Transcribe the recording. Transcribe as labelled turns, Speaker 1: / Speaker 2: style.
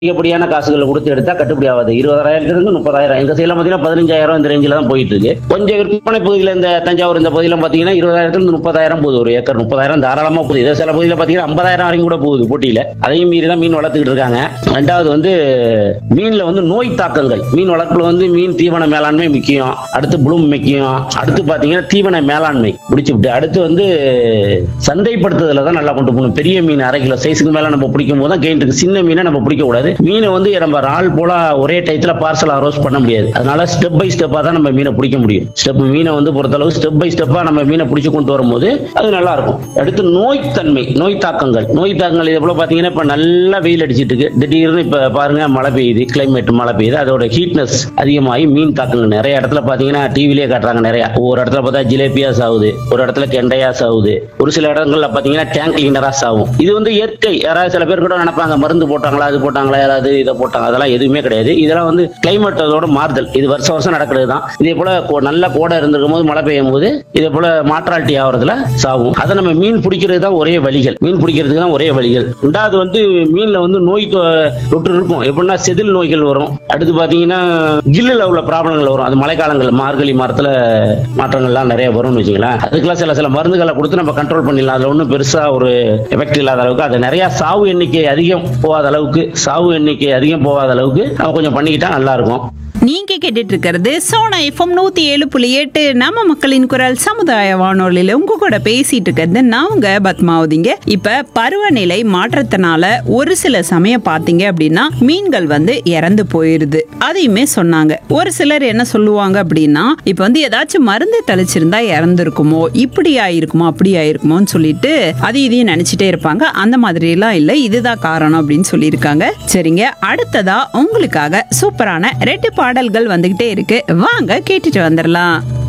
Speaker 1: அதிகப்படியான காசுகளை கொடுத்து எடுத்தா கட்டுப்படி ஆகாது இருபதாயிரத்துலேருந்து முப்பதாயிரம் எங்க சைடில் பார்த்தீங்கன்னா பதினஞ்சாயிரம் இந்த ரேஞ்சில் தான் போயிட்டு இருக்கு கொஞ்சம் விற்பனை பகுதியில் இந்த தஞ்சாவூர் இந்த பகுதியில் பார்த்தீங்கன்னா இருபதாயிரத்துலேருந்து முப்பதாயிரம் போகுது ஒரு ஏக்கர் முப்பதாயிரம் தாராளமாக போகுது இதே சில பகுதியில் பார்த்தீங்கன்னா ஐம்பதாயிரம் வரைக்கும் கூட போகுது போட்டியில் அதையும் மீறி தான் மீன் வளர்த்துக்கிட்டு இருக்காங்க ரெண்டாவது வந்து மீன்ல வந்து நோய் தாக்கங்கள் மீன் வளர்ப்புல வந்து மீன் தீவன மேலாண்மை முக்கியம் அடுத்து ப்ளூம் முக்கியம் அடுத்து பாத்தீங்கன்னா தீவன மேலாண்மை முடிச்சு விட்டு அடுத்து வந்து சந்தைப்படுத்துதல தான் நல்லா கொண்டு போகணும் பெரிய மீன் அரை கிலோ சைஸுக்கு மேல நம்ம பிடிக்கும் போது தான் கெயின் இருக்கு சின்ன மீனை நம்ம பிடிக்க கூடாது மீனை வந்து நம்ம ஆள் போல ஒரே டயத்துல பார்சல் அரோஸ் பண்ண முடியாது அதனால ஸ்டெப் பை ஸ்டெப்பா தான் நம்ம மீனை பிடிக்க முடியும் ஸ்டெப் மீனை வந்து பொறுத்தளவு ஸ்டெப் பை ஸ்டெப்பா நம்ம மீனை பிடிச்சு கொண்டு வரும்போது அது நல்லா இருக்கும் அடுத்து நோய் தன்மை நோய் தாக்கங்கள் நோய் தாக்கங்கள் இது போல பாத்தீங்கன்னா இப்ப நல்லா வெயில் அடிச்சிட்டு இருக்கு திடீர்னு இப்ப பாருங்க மழை பெய்யுது கிளைமேட் மழை பெய்யுது அதோட ஹீட்னஸ் அதிகமாகி மீன் தாக்கங்கள் நிறைய இடத்துல பாத்தீங்கன்னா டிவிலே காட்டுறாங்க நிறைய ஒரு இடத்துல பார்த்தா ஜிலேபியா சாவுது ஒரு இடத்துல கெண்டையா சாவுது ஒரு சில இடங்கள்ல பாத்தீங்கன்னா டேங்க் கிளீனரா சாவும் இது வந்து இயற்கை யாராவது சில பேர் கூட நினைப்பாங்க மருந்து போட்டாங்களா அது போட்டாங்களா யாராவது இதை போட்டாங்க அதெல்லாம் எதுவுமே கிடையாது இதெல்லாம் வந்து கிளைமேட் அதோட மாறுதல் இது வருஷம் வருஷம் நடக்கிறது தான் இதே போல கோ- நல்ல கோடை இருந்திருக்கும் போது மழை பெய்யும் போது இதே போல மாற்றால்ட்டி ஆகிறதுல சாவும் அதை நம்ம மீன் பிடிக்கிறது தான் ஒரே வழிகள் மீன் பிடிக்கிறதுக்கு தான் ஒரே வழிகள் ரெண்டாவது வந்து மீன்ல வந்து நோய் தொ- தொற்று இருக்கும் எப்படின்னா செதில் நோய்கள் வரும் அடுத்து பாத்தீங்கன்னா கில்லுல உள்ள ப்ராப்ளங்கள் வரும் அது மழைக்காலங்கள் மார்கழி மரத்துல மாற்றங்கள்லாம் நிறைய வரும்னு வச்சுங்களேன் அதுக்கெல்லாம் சில சில மருந்துகளை கொடுத்து நம்ம கண்ட்ரோல் பண்ணிடலாம் அதுல ஒன்றும் பெருசா ஒரு எஃபெக்ட் இல்லாத அளவுக்கு அது நிறைய சாவு எண்ணிக்கை அதிகம் போகாத அளவுக்கு சாவு எண்ணிக்கை அதிகம் போகாத அளவுக்கு நம்ம கொஞ்சம் பண்ணிக்கிட்டா நல்லா இருக்கும்
Speaker 2: நீங்க கேட்டுட்டு இருக்கிறது சோனா எஃப்எம் நூத்தி ஏழு புள்ளி எட்டு நம்ம மக்களின் குரல் சமுதாய வானொலியில உங்க கூட பேசிட்டு இருக்கிறது நான் உங்க பத்மாவதிங்க இப்ப பருவநிலை மாற்றத்தினால ஒரு சில சமயம் பாத்தீங்க அப்படின்னா மீன்கள் வந்து இறந்து போயிருது அதையுமே சொன்னாங்க ஒரு சிலர் என்ன சொல்லுவாங்க அப்படின்னா இப்ப வந்து ஏதாச்சும் மருந்து தெளிச்சிருந்தா இறந்துருக்குமோ இப்படி ஆயிருக்குமோ அப்படி ஆயிருக்குமோன்னு சொல்லிட்டு அது இதையும் நினைச்சிட்டே இருப்பாங்க அந்த மாதிரி எல்லாம் இல்ல இதுதான் காரணம் அப்படின்னு சொல்லியிருக்காங்க சரிங்க அடுத்ததா உங்களுக்காக சூப்பரான ரெட்டு பாடல்கள் வந்துகிட்டே இருக்கு வாங்க கேட்டுட்டு வந்துடலாம்